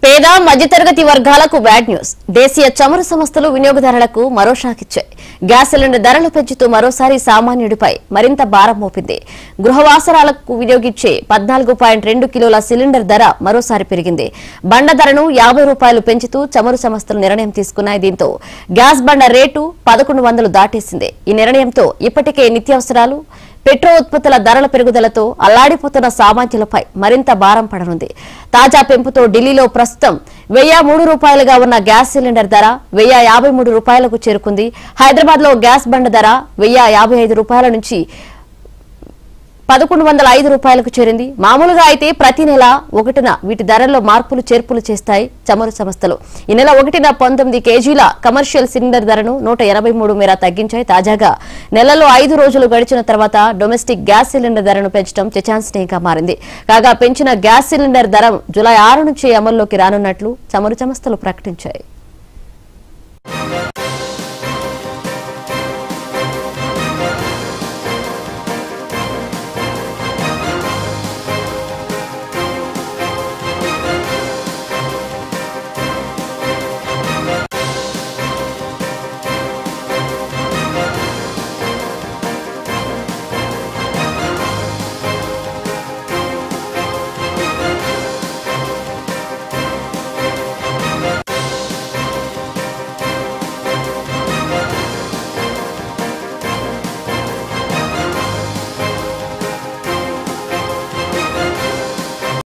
పేద మధ్యతరగతి వర్గాలకు బ్యాడ్ న్యూస్ దేశీయ చమురు సంస్థలు వినియోగదారులకు మరో షాక్ ఇచ్చాయి గ్యాస్ సిలిండర్ ధరలు పెంచుతూ మరోసారి సామాన్యుడిపై మరింత భారం మోపింది గృహవాసరాలకు వినియోగించే పద్నాలుగు పాయింట్ రెండు కిలోల సిలిండర్ ధర మరోసారి పెరిగింది బండ ధరను యాభై రూపాయలు పెంచుతూ చమురు సంస్థలు నిర్ణయం తీసుకున్నాయి దీంతో గ్యాస్ బండ రేటు పదకొండు వందలు దాటేసింది ఈ నిర్ణయంతో ఇప్పటికే నిత్యావసరాలు పెట్రో ఉత్పత్తుల ధరల పెరుగుదలతో అల్లాడిపోతున్న సామాన్యులపై మరింత భారం పడనుంది తాజా పెంపుతో ఢిల్లీలో ప్రస్తుతం వెయ్యి మూడు రూపాయలుగా ఉన్న గ్యాస్ సిలిండర్ ధర వెయ్యి యాభై మూడు రూపాయలకు చేరుకుంది హైదరాబాద్ లో గ్యాస్ బండ ధర వెయ్యి యాభై ఐదు రూపాయల నుంచి పదకొండు వందల ఐదు రూపాయలకు చేరింది మామూలుగా అయితే ప్రతి నెల ఒకటిన వీటి ధరల్లో మార్పులు చేర్పులు చేస్తాయి చమురు సంస్థలు ఈ నెల ఒకటిన పంతొమ్మిది కేజీల కమర్షియల్ సిలిండర్ ధరను నూట ఎనభై మూడు మేర తగ్గించాయి తాజాగా నెలలో ఐదు రోజులు గడిచిన తర్వాత డొమెస్టిక్ గ్యాస్ సిలిండర్ ధరను పెంచడం చచాన్సనీయంగా మారింది కాగా పెంచిన గ్యాస్ సిలిండర్ ధర జులై ఆరు నుంచి అమల్లోకి రానున్నట్లు చమురు సంస్థలు ప్రకటించాయి